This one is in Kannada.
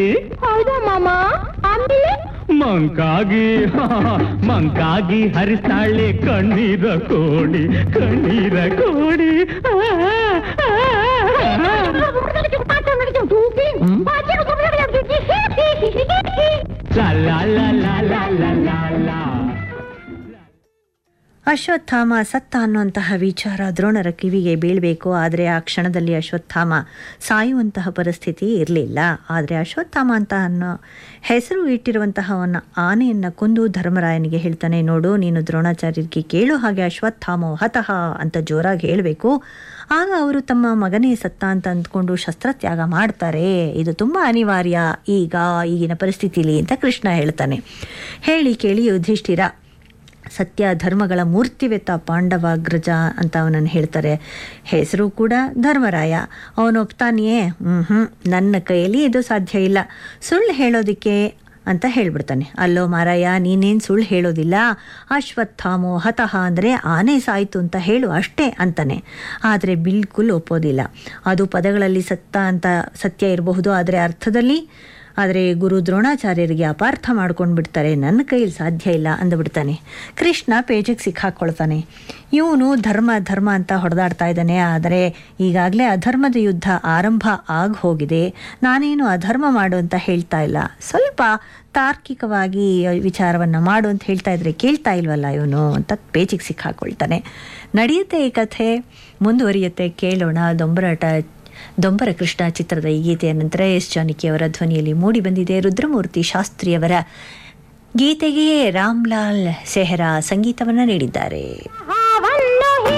ಹೌದಾ ಮಾಮ ಆಮೇಲೆ ಮಂಕಾಗಿ ಮಂಕಾಗಿ ಹರಿಸ್ತಾಳೆ ಕಣ್ಣೀರ ಕೋಡಿ ಕಣ್ಣೀರ ಕೋಡಿ ಲಾ ಲಾ ಲಾ ಲಾ ಲಾ ಲಾ ಲಾ ಲಾ ಅಶ್ವತ್ಥಾಮ ಸತ್ತ ಅನ್ನುವಂತಹ ವಿಚಾರ ದ್ರೋಣರ ಕಿವಿಗೆ ಬೀಳಬೇಕು ಆದರೆ ಆ ಕ್ಷಣದಲ್ಲಿ ಅಶ್ವತ್ಥಾಮ ಸಾಯುವಂತಹ ಪರಿಸ್ಥಿತಿ ಇರಲಿಲ್ಲ ಆದರೆ ಅಶ್ವತ್ಥಾಮ ಅಂತ ಅನ್ನೋ ಹೆಸರು ಇಟ್ಟಿರುವಂತಹವನ್ನ ಆನೆಯನ್ನು ಕೊಂದು ಧರ್ಮರಾಯನಿಗೆ ಹೇಳ್ತಾನೆ ನೋಡು ನೀನು ದ್ರೋಣಾಚಾರ್ಯರಿಗೆ ಕೇಳು ಹಾಗೆ ಅಶ್ವತ್ಥಾಮ ಹತಃ ಅಂತ ಜೋರಾಗಿ ಹೇಳಬೇಕು ಆಗ ಅವರು ತಮ್ಮ ಮಗನೇ ಸತ್ತ ಅಂತ ಅಂದ್ಕೊಂಡು ಶಸ್ತ್ರತ್ಯಾಗ ಮಾಡ್ತಾರೆ ಇದು ತುಂಬ ಅನಿವಾರ್ಯ ಈಗ ಈಗಿನ ಪರಿಸ್ಥಿತಿಲಿ ಅಂತ ಕೃಷ್ಣ ಹೇಳ್ತಾನೆ ಹೇಳಿ ಕೇಳಿ ಯುಧಿಷ್ಠಿರ ಸತ್ಯ ಧರ್ಮಗಳ ಮೂರ್ತಿವೆತ್ತ ಪಾಂಡವಾಗ್ರಜ ಅಂತ ಅವನನ್ನು ಹೇಳ್ತಾರೆ ಹೆಸರು ಕೂಡ ಧರ್ಮರಾಯ ಅವನು ಒಪ್ತಾನೆಯೇ ಹ್ಞೂ ಹ್ಞೂ ನನ್ನ ಕೈಯಲ್ಲಿ ಇದು ಸಾಧ್ಯ ಇಲ್ಲ ಸುಳ್ಳು ಹೇಳೋದಕ್ಕೆ ಅಂತ ಹೇಳ್ಬಿಡ್ತಾನೆ ಅಲ್ಲೋ ಮಾರಾಯ ನೀನೇನು ಸುಳ್ಳು ಹೇಳೋದಿಲ್ಲ ಅಶ್ವತ್ಥಾಮೋ ಹತಃ ಅಂದರೆ ಆನೆ ಸಾಯಿತು ಅಂತ ಹೇಳು ಅಷ್ಟೇ ಅಂತಾನೆ ಆದರೆ ಬಿಲ್ಕುಲ್ ಒಪ್ಪೋದಿಲ್ಲ ಅದು ಪದಗಳಲ್ಲಿ ಸತ್ತ ಅಂತ ಸತ್ಯ ಇರಬಹುದು ಆದರೆ ಅರ್ಥದಲ್ಲಿ ಆದರೆ ಗುರು ದ್ರೋಣಾಚಾರ್ಯರಿಗೆ ಅಪಾರ್ಥ ಮಾಡ್ಕೊಂಡು ಬಿಡ್ತಾರೆ ನನ್ನ ಕೈಯಲ್ಲಿ ಸಾಧ್ಯ ಇಲ್ಲ ಅಂದುಬಿಡ್ತಾನೆ ಕೃಷ್ಣ ಪೇಜಿಗೆ ಸಿಕ್ಕಾಕೊಳ್ತಾನೆ ಇವನು ಧರ್ಮ ಧರ್ಮ ಅಂತ ಹೊಡೆದಾಡ್ತಾ ಇದ್ದಾನೆ ಆದರೆ ಈಗಾಗಲೇ ಅಧರ್ಮದ ಯುದ್ಧ ಆರಂಭ ಆಗಿ ಹೋಗಿದೆ ನಾನೇನು ಅಧರ್ಮ ಮಾಡು ಅಂತ ಹೇಳ್ತಾ ಇಲ್ಲ ಸ್ವಲ್ಪ ತಾರ್ಕಿಕವಾಗಿ ವಿಚಾರವನ್ನು ಮಾಡು ಅಂತ ಹೇಳ್ತಾ ಇದ್ರೆ ಕೇಳ್ತಾ ಇಲ್ವಲ್ಲ ಇವನು ಅಂತ ಪೇಜಿಗೆ ಸಿಕ್ಕಾಕೊಳ್ತಾನೆ ನಡೆಯುತ್ತೆ ಈ ಕಥೆ ಮುಂದುವರಿಯುತ್ತೆ ಕೇಳೋಣ ದೊಂಬರಾಟ ದೊಂಬರ ಕೃಷ್ಣ ಚಿತ್ರದ ಈ ಗೀತೆಯ ನಂತರ ಎಸ್ ಜಾನಕಿಯವರ ಧ್ವನಿಯಲ್ಲಿ ಮೂಡಿ ಬಂದಿದೆ ರುದ್ರಮೂರ್ತಿ ಶಾಸ್ತ್ರಿಯವರ ಗೀತೆಗೆ ರಾಮ್ಲಾಲ್ ಸೆಹರಾ ಸಂಗೀತವನ್ನು ನೀಡಿದ್ದಾರೆ ಹಾ